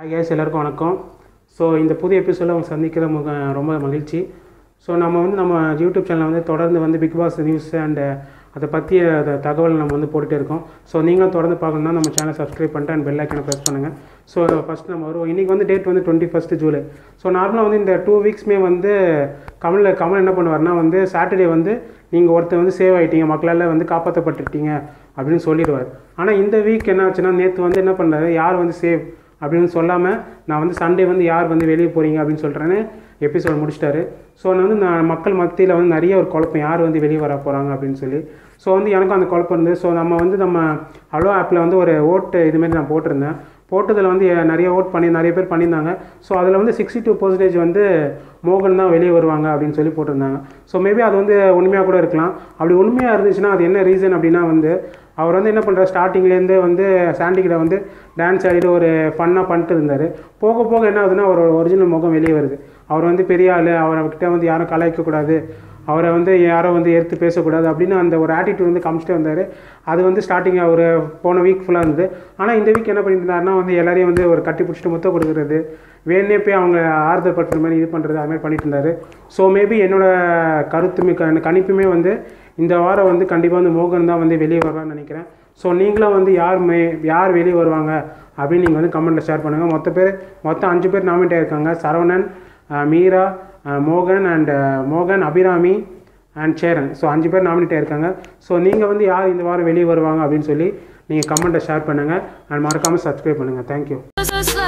case எல்லாருக்கும் வணக்கம் so இந்த புதிய எபிசோடில் அவங்க சந்திக்கிற முக ரொம்ப மகிழ்ச்சி ஸோ நம்ம வந்து நம்ம யூடியூப் சேனலில் வந்து தொடர்ந்து வந்து பிக் பாஸ் நியூஸ் அண்ட் அதை பற்றிய த- தகவல் நம்ம வந்து போட்டுகிட்டே இருக்கோம் ஸோ நீங்களும் தொடர்ந்து பார்க்கணும்னா நம்ம சேனலை சப்ஸ்கிரைப் பண்ணிட்டு அண்ட் பெல் ஐக்கனை ப்ரெஸ் பண்ணுங்கள் ஸோ ஃபஸ்ட் நம்ம வருவோம் இன்றைக்கி வந்து டேட் வந்து டுவெண்ட்டி ஃபஸ்ட்டு ஜூலை ஸோ நார்மலாக வந்து இந்த டூ வீக்ஸ்மே வந்து கமலில் கமல் என்ன பண்ணுவார்னா வந்து சாட்டர்டே வந்து நீங்கள் ஒருத்தர் வந்து சேவ் ஆகிட்டீங்க மக்களால் வந்து காப்பாற்றப்பட்டுட்டீங்க அப்படின்னு சொல்லிடுவார் ஆனால் இந்த வீக் என்ன ஆச்சுன்னா நேற்று வந்து என்ன பண்ணாரு யார் வந்து சேவ் அப்படின்னு சொல்லாமல் நான் வந்து சண்டே வந்து யார் வந்து வெளியே போகிறீங்க அப்படின்னு சொல்கிறேன்னு எபிசோட் முடிச்சிட்டாரு ஸோ நான் வந்து நான் மக்கள் மத்தியில் வந்து நிறைய ஒரு குழப்பம் யார் வந்து வெளியே வர போகிறாங்க அப்படின்னு சொல்லி ஸோ வந்து எனக்கும் அந்த குழப்பம் இருந்தது ஸோ நம்ம வந்து நம்ம அலோ ஆப்பில் வந்து ஒரு ஓட்டு இதுமாரி நான் போட்டிருந்தேன் போட்டதில் வந்து எ- நிறைய ஓட் பண்ணி நிறைய பேர் பண்ணியிருந்தாங்க ஸோ அதில் வந்து சிக்ஸ்டி டூ பர்சன்டேஜ் வந்து மோகன் தான் வெளியே வருவாங்க அப்படின்னு சொல்லி போட்டிருந்தாங்க ஸோ மேபி அது வந்து உண்மையாக கூட இருக்கலாம் அப்படி உண்மையாக இருந்துச்சுன்னா அது என்ன ரீசன் அப்படின்னா வந்து அவர் வந்து என்ன பண்ணுறாரு ஸ்டார்டிங்லேருந்தே வந்து சாண்டிகிட்ட வந்து டான்ஸ் ஆடிட்டு ஒரு ஃபன்னாக பண்ணிட்டு இருந்தார் போக போக என்ன ஆகுதுன்னா அவரோட ஒரிஜினல் முகம் வெளியே வருது அவர் வந்து பெரிய ஆள் அவர்கிட்ட வந்து யாரும் கலாய்க்கக்கூடாது அவரை வந்து யாரும் வந்து எடுத்து பேசக்கூடாது அப்படின்னு அந்த ஒரு ஆட்டிடியூட் வந்து காமிச்சிட்டே வந்தார் அது வந்து ஸ்டார்டிங் அவர் போன வீக் ஃபுல்லாக இருந்தது ஆனால் இந்த வீக் என்ன பண்ணிட்டு இருந்தாருன்னா வந்து எல்லாரையும் வந்து ஒரு கட்டி பிடிச்சிட்டு முத்தம் கொடுக்குறது வேணே போய் அவங்க ஆறுதல் படுத்துற மாதிரி இது பண்ணுறது அது மாதிரி பண்ணிட்டு இருந்தார் ஸோ மேபி என்னோட கருத்துமே க கணிப்புமே வந்து இந்த வாரம் வந்து கண்டிப்பாக வந்து மோகன் தான் வந்து வெளியே வருவான்னு நினைக்கிறேன் ஸோ நீங்களும் வந்து யார் மே யார் வெளியே வருவாங்க அப்படின்னு நீங்கள் வந்து கமெண்ட்டில் ஷேர் பண்ணுங்கள் மொத்த பேர் மொத்தம் அஞ்சு பேர் நாமினேட் ஆயிருக்காங்க சரவணன் அஹ், மீரா அஹ், மோகன் அண்ட் மோகன் அபிராமி அண்ட் சேரன் ஸோ அஞ்சு பேர் நாமினேட் ஆயிருக்காங்க ஸோ நீங்கள் வந்து யார் இந்த வாரம் வெளியே வருவாங்க அப்படின்னு சொல்லி நீங்கள் கமெண்ட்டை ஷேர் பண்ணுங்கள் அண்ட் மறக்காமல் சப்ஸ்கிரைப் பண்ணுங்கள் தேங்க்யூ so slow